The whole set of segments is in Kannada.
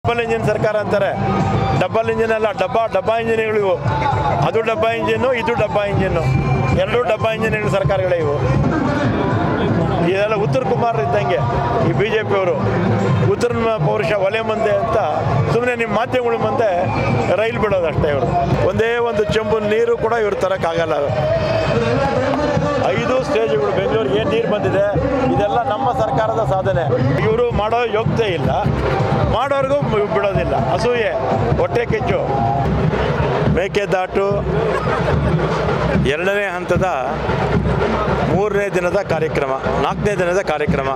ಡಬಲ್ ಇಂಜಿನ್ ಸರ್ಕಾರ ಅಂತಾರೆ ಡಬಲ್ ಇಂಜಿನ್ ಅಲ್ಲ ಡಬ್ಬ ಡಬ್ಬ ಇಂಜಿನ್ಗಳು ಇವು ಅದು ಡಬ್ಬ ಇಂಜಿನ್ನು ಇದು ಡಬ್ಬ ಇಂಜಿನ್ನು ಎರಡೂ ಡಬ್ಬ ಇಂಜಿನ್ಗಳು ಸರ್ಕಾರಗಳೇ ಇವು ಇದೆಲ್ಲ ಉತ್ತರ ಕುಮಾರ್ ಇದ್ದಂಗೆ ಈ ಬಿ ಜೆ ಪಿಯವರು ಉತ್ತರ ಮ- ಪೌರುಷ ಒಲೆ ಮುಂದೆ ಅಂತ ಸುಮ್ಮನೆ ನಿಮ್ಮ ಮಾಧ್ಯಮಗಳ ಮುಂದೆ ರೈಲು ಬಿಡೋದಷ್ಟೇ ಇವರು ಒಂದೇ ಒಂದು ಚೆಂಬು ನೀರು ಕೂಡ ಇವ್ರು ತರೋಕ್ಕಾಗಲ್ಲ ಐದು ಸ್ಟೇಜ್ಗಳು ಬೆಂಗಳೂರಿಗೆ ಏನು ನೀರು ಬಂದಿದೆ ಇದೆಲ್ಲ ನಮ್ಮ ಸರ್ಕಾರದ ಸಾಧನೆ ಇವರು ಮಾಡೋ ಯೋಗ್ಯತೆ ಇಲ್ಲ ಮಾಡೋರ್ಗೂ ಬಿ- ಬಿಡೋದಿಲ್ಲ ಅಸೂಯೆ ಹೊಟ್ಟೆ ಕಿಚ್ಚು ಮೇಕೆದಾಟು ಎರಡನೇ ಹಂತದ ಮೂರನೇ ದಿನದ ಕಾರ್ಯಕ್ರಮ ನಾಲ್ಕನೇ ದಿನದ ಕಾರ್ಯಕ್ರಮ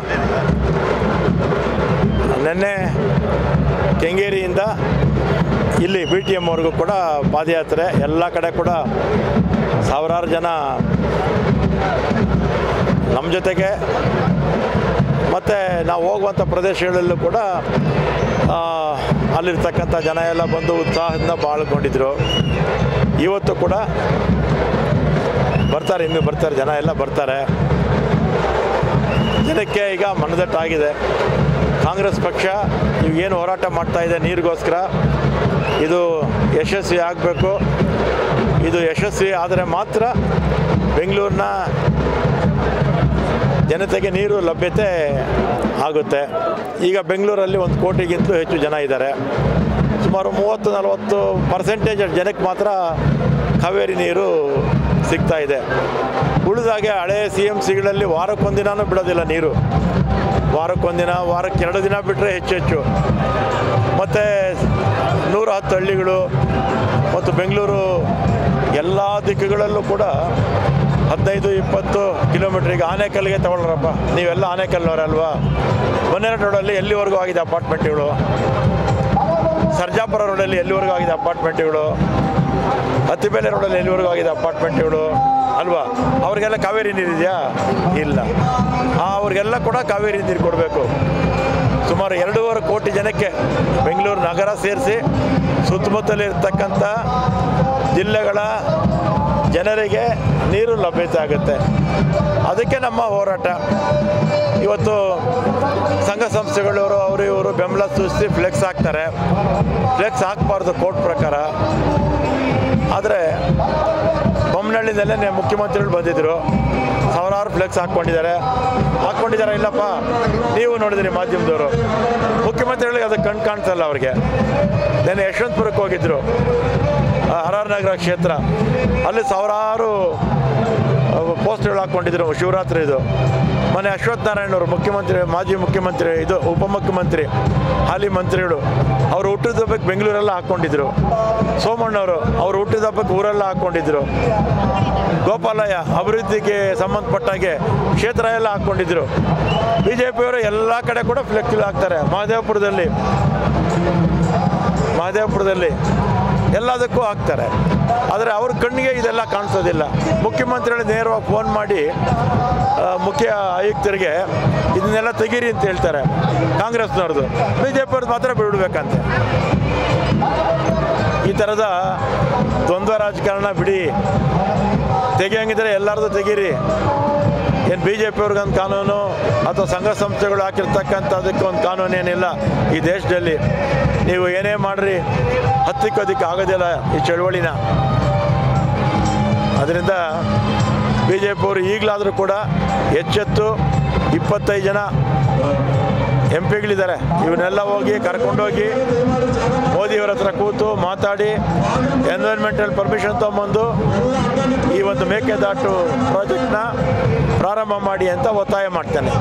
ನಿನ್ನೆ ಕೆಂಗೇರಿಯಿಂದ ಇಲ್ಲಿ ಬಿ ಟಿ ಎಮ್ವರೆಗೂ ಕೂಡ ಪಾದಯಾತ್ರೆ ಎಲ್ಲ ಕಡೆ ಕೂಡ ಸಾವಿರಾರು ಜನ ನಮ್ಮ ಜೊತೆಗೆ ಮತ್ತು ನಾವು ಹೋಗುವಂಥ ಪ್ರದೇಶಗಳಲ್ಲೂ ಕೂಡ ಆ, ಅಲ್ಲಿರ್ತಕ್ಕಂಥ ಜನ ಎಲ್ಲ ಬಂದು ಉತ್ಸಾಹದಿಂದ ಬಾಳ್ಕೊಂಡಿದ್ರು ಇವತ್ತು ಕೂಡ ಬರ್ತಾರೆ ಇನ್ನೂ ಬರ್ತಾರೆ ಜನ ಎಲ್ಲ ಬರ್ತಾರೆ ಜನಕ್ಕೆ ಈಗ ಮನದಟ್ಟಾಗಿದೆ ಕಾಂಗ್ರೆಸ್ ಪಕ್ಷ ಏನು ಹೋರಾಟ ಮಾಡ್ತಾ ಇದೆ ನೀರಿಗೋಸ್ಕರ ಇದು ಯಶಸ್ವಿ ಆಗಬೇಕು ಇದು ಯಶಸ್ವಿ ಆದರೆ ಮಾತ್ರ ಬೆಂಗಳೂರಿನ ಜನತೆಗೆ ನೀರು ಲಭ್ಯತೆ ಆಗುತ್ತೆ ಈಗ ಬೆಂಗಳೂರಲ್ಲಿ ಒಂದು ಕೋಟಿಗಿಂತಲೂ ಹೆಚ್ಚು ಜನ ಇದ್ದಾರೆ ಸುಮಾರು ಮೂವತ್ತು ನಲವತ್ತು ಪರ್ಸೆಂಟೇಜ್ ಜನಕ್ಕೆ ಮಾತ್ರ ಕಾವೇರಿ ನೀರು ಸಿಗ್ತಾ ಇದೆ ಉಳಿದಾಗೆ ಹಳೆ ಸಿ ಎಮ್ ಸಿಗಳಲ್ಲಿ ವಾರಕ್ಕೊಂದಿನೂ ಬಿಡೋದಿಲ್ಲ ನೀರು ವಾರಕ್ಕೊಂದಿನ ವಾರಕ್ಕೆ ಎರಡು ದಿನ ಬಿಟ್ಟರೆ ಹೆಚ್ಚು ಹೆಚ್ಚು ಮತ್ತು ನೂರ ಹತ್ತು ಹಳ್ಳಿಗಳು ಮತ್ತು ಬೆಂಗಳೂರು ಎಲ್ಲ ದಿಕ್ಕುಗಳಲ್ಲೂ ಕೂಡ ಹದಿನೈದು ಇಪ್ಪತ್ತು ಕಿಲೋಮೀಟ್ರಿಗೆ ಆನೆಕಲ್ಗೆ ತಗೊಳ್ರಪ್ಪ ನೀವೆಲ್ಲ ಆನೆಕಲ್ನವರಲ್ವಾ ಮೊನ್ನೆ ರೋಡಲ್ಲಿ ಎಲ್ಲಿವರೆಗೂ ಆಗಿದೆ ಅಪಾರ್ಟ್ಮೆಂಟ್ಗಳು ಸರ್ಜಾಪುರ ರೋಡಲ್ಲಿ ಎಲ್ಲಿವರೆಗೂ ಆಗಿದೆ ಅಪಾರ್ಟ್ಮೆಂಟ್ಗಳು ಹತ್ತಿಬೇಲೆ ರೋಡಲ್ಲಿ ಎಲ್ಲಿವರೆಗೂ ಆಗಿದೆ ಅಪಾರ್ಟ್ಮೆಂಟ್ಗಳು ಅಲ್ವಾ ಅವ್ರಿಗೆಲ್ಲ ಕಾವೇರಿ ನೀರಿದೆಯಾ ಇಲ್ಲ ಆ, ಅವ್ರಿಗೆಲ್ಲ ಕೂಡ ಕಾವೇರಿ ನೀರು ಕೊಡಬೇಕು ಸುಮಾರು ಎರಡೂವರೆ ಕೋಟಿ ಜನಕ್ಕೆ ಬೆಂಗಳೂರು ನಗರ ಸೇರಿಸಿ ಸುತ್ತಮುತ್ತಲಿರ್ತಕ್ಕಂಥ ಜಿಲ್ಲೆಗಳ ಜನರಿಗೆ ನೀರು ಲಭ್ಯತೆ ಆಗುತ್ತೆ ಅದಕ್ಕೆ ನಮ್ಮ ಹೋರಾಟ ಇವತ್ತು ಸಂಘ ಸಂಸ್ಥೆಗಳವರು ಅವರು ಇವರು ಬೆಂಬಲ ಸೂಚಿಸಿ ಫ್ಲೆಕ್ಸ್ ಹಾಕ್ತಾರೆ ಫ್ಲೆಕ್ಸ್ ಹಾಕಬಾರ್ದು ಕೋರ್ಟ್ ಪ್ರಕಾರ ಆದರೆ ಬೊಮ್ಮನಹಳ್ಳಿನಲ್ಲೇ ಮುಖ್ಯಮಂತ್ರಿಗಳು ಬಂದಿದ್ದರು ಸಾವಿರಾರು ಫ್ಲೆಕ್ಸ್ ಹಾಕ್ಕೊಂಡಿದ್ದಾರೆ ಹಾಕ್ಕೊಂಡಿದ್ದಾರೆ ಇಲ್ಲಪ್ಪ ನೀವು ನೋಡಿದ್ರಿ ಮಾಧ್ಯಮದವರು ಮುಖ್ಯಮಂತ್ರಿಗಳಿಗೆ ಅದು ಕಣ್ ಕಾಣ್ತಲ್ಲ ಅವ್ರಿಗೆ ನೆನ್ನೆ ಯಶವಂತಪುರಕ್ಕೆ ಹೋಗಿದ್ದರು ಆರ್ ಆರ್ ನಗರ ಕ್ಷೇತ್ರ ಅಲ್ಲಿ ಸಾವಿರಾರು ಪೋಸ್ಟ್ಗಳು ಹಾಕ್ಕೊಂಡಿದ್ರು ಶಿವರಾತ್ರಿ ಇದು ಮೊನ್ನೆ ಅಶ್ವಥ್ ನಾರಾಯಣ್ ಅವರು ಮುಖ್ಯಮಂತ್ರಿ ಮಾಜಿ ಮುಖ್ಯಮಂತ್ರಿ ಇದು ಉಪಮುಖ್ಯಮಂತ್ರಿ ಹಾಲಿ ಮಂತ್ರಿಗಳು ಅವರು ಹುಟ್ಟಿದ ಹಬ್ಬಕ್ಕೆ ಬೆಂಗಳೂರೆಲ್ಲ ಹಾಕ್ಕೊಂಡಿದ್ರು ಸೋಮಣ್ಣವರು ಅವರು ಹುಟ್ಟಿದ ಹಬ್ಬಕ್ಕೆ ಊರೆಲ್ಲ ಹಾಕ್ಕೊಂಡಿದ್ರು ಗೋಪಾಲಯ್ಯ ಅಭಿವೃದ್ಧಿಗೆ ಸಂಬಂಧಪಟ್ಟಾಗೆ ಕ್ಷೇತ್ರ ಎಲ್ಲ ಹಾಕ್ಕೊಂಡಿದ್ರು ಬಿ ಜೆ ಪಿಯವರು ಎಲ್ಲ ಕಡೆ ಕೂಡ ಫ್ಲೆಕ್ಸ್ ಹಾಕ್ತಾರೆ ಮಹದೇವಪುರದಲ್ಲಿ ಮಹದೇವಪುರದಲ್ಲಿ ಎಲ್ಲದಕ್ಕೂ ಹಾಕ್ತಾರೆ ಆದರೆ ಅವ್ರ ಕಣ್ಣಿಗೆ ಇದೆಲ್ಲ ಕಾಣಿಸೋದಿಲ್ಲ ಮುಖ್ಯಮಂತ್ರಿಗಳು ನೇರವಾಗಿ ಫೋನ್ ಮಾಡಿ ಆ, ಮುಖ್ಯ ಆಯುಕ್ತರಿಗೆ ಇದನ್ನೆಲ್ಲ ತೆಗೀರಿ ಅಂತ ಹೇಳ್ತಾರೆ ಕಾಂಗ್ರೆಸ್ನವ್ರದ್ದು ಬಿ ಜೆ ಪಿಯವ್ರದ್ದು ಮಾತ್ರ ಬಿಡಬೇಕಂತೆ ಈ ಥರದ ದ್ವಂದ್ವ ರಾಜಕಾರಣ ಬಿಡಿ ತೆಗಿಯಂಗಿದ್ರೆ ಎಲ್ಲರದು ತೆಗೀರಿ ಏನು ಬಿ ಜೆ ಪಿಯವ್ರಿಗೊಂದು ಕಾನೂನು ಅಥವಾ ಸಂಘ ಸಂಸ್ಥೆಗಳು ಹಾಕಿರ್ತಕ್ಕಂಥದಕ್ಕೆ ಒಂದು ಕಾನೂನು ಏನಿಲ್ಲ ಈ ದೇಶದಲ್ಲಿ ನೀವು ಏನೇ ಮಾಡ್ರಿ ಹತ್ತಿಕ್ಕೋದಕ್ಕೆ ಆಗೋದಿಲ್ಲ ಈ ಚಳವಳಿನ ಅದರಿಂದ ಬಿ ಜೆ ಪಿಯವರು ಈಗಲಾದರೂ ಕೂಡ ಎಚ್ಚೆತ್ತು ಇಪ್ಪತ್ತೈದು ಜನ ಎಂ ಪಿಗಳಿದ್ದಾರೆ ಇವನ್ನೆಲ್ಲ ಹೋಗಿ ಕರ್ಕೊಂಡೋಗಿ ಮೋದಿಯವರ ಹತ್ರ ಕೂತು ಮಾತಾಡಿ ಎನ್ವೈರ್ಮೆಂಟಲ್ ಪರ್ಮಿಷನ್ ತೊಗೊಂಬಂದು ಈ ಒಂದು ಮೇಕೆದಾಟು ಪ್ರಾಜೆಕ್ಟ್ನ ಪ್ರಾರಂಭ ಮಾಡಿ ಅಂತ ಒತ್ತಾಯ ಮಾಡ್ತೇನೆ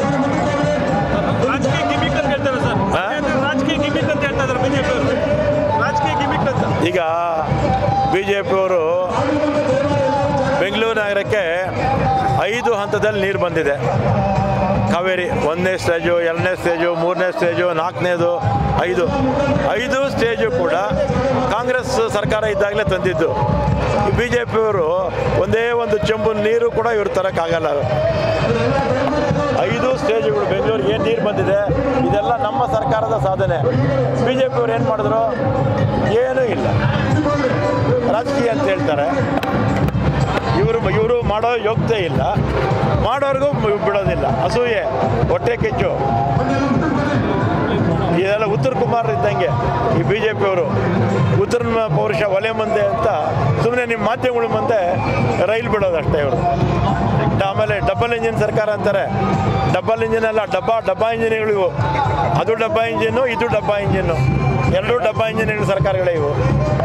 ರಾಜಕೀಯ ಗಿಮಿಕ್ ಅಂತ ಹೇಳ್ತಾರೆ ಸರ್ ಹಾ? ರಾಜಕೀಯ ಗಿಮಿಕ್ ಅಂತ ಹೇಳ್ತಾ ಇದ್ದಾರೆ ಬಿಜೆಪಿ ಅವರು ರಾಜಕೀಯ ಗಿಮಿಕ್ ಅಂತ ಈಗ ಬಿ ಜೆ ಪಿಯವರು ಬೆಂಗಳೂರು ನಗರಕ್ಕೆ ಐದು ಹಂತದಲ್ಲಿ ನೀರು ಬಂದಿದೆ ಕಾವೇರಿ ಒಂದನೇ ಸ್ಟೇಜು ಎರಡನೇ ಸ್ಟೇಜು ಮೂರನೇ ಸ್ಟೇಜು ನಾಲ್ಕನೇದು ಐದು ಐದು ಸ್ಟೇಜು ಕೂಡ ಕಾಂಗ್ರೆಸ್ ಸರ್ಕಾರ ಇದ್ದಾಗಲೇ ತಂದಿದ್ದು ಬಿ ಜೆ ಪಿಯವರು ಒಂದೇ ಒಂದು ಚೆಂಬು ನೀರು ಕೂಡ ಇವ್ರು ತರೋಕ್ಕಾಗಲ್ಲ ಐದು ಸ್ಟೇಜ್ಗಳು ಬೆಂಗಳೂರಿಗೆ ಏನು ನೀರು ಬಂದಿದೆ ಇದೆಲ್ಲ ನಮ್ಮ ಸರ್ಕಾರದ ಸಾಧನೆ ಬಿ ಜೆ ಪಿಯವ್ರು ಏನು ಮಾಡಿದ್ರು ಏನೂ ಇಲ್ಲ ರಾಜಕೀಯ ಅಂತ ಹೇಳ್ತಾರೆ ಇವರು ಇವರು ಮಾಡೋ ಯೋಗ್ಯತೆ ಇಲ್ಲ ಮಾಡೋರ್ಗೂ ಬಿಡೋದಿಲ್ಲ ಅಸೂಯೆ ಹೊಟ್ಟೆ ಕಿಚ್ಚು ಇದೆಲ್ಲ ಉತ್ತರ ಕುಮಾರ್ ಇದ್ದಂಗೆ ಈ ಬಿ ಜೆ ಪಿಯವರು ಉತ್ತರ ಪೌರುಷ ಒಲೆ ಮುಂದೆ ಅಂತ ಸುಮ್ಮನೆ ನಿಮ್ಮ ಮಾಧ್ಯಮಗಳ ಮುಂದೆ ರೈಲು ಬಿಡೋದು ಅಷ್ಟೇ ಇವರು ಆಮೇಲೆ ಡಬಲ್ ಇಂಜಿನ್ ಸರ್ಕಾರ ಅಂತಾರೆ ಡಬಲ್ ಇಂಜಿನ್ ಅಲ್ಲ ಡಬ್ಬಾ ಡಬ್ಬಾ ಇಂಜಿನ್ಗಳು ಇವು ಅದು ಡಬ್ಬಾ ಇಂಜಿನ್ನು ಇದು ಡಬ್ಬಾ ಇಂಜಿನ್ನು ಎರಡೂ ಡಬ್ಬಾ ಇಂಜಿನ್ಗಳು ಸರ್ಕಾರಗಳೇ ಇವು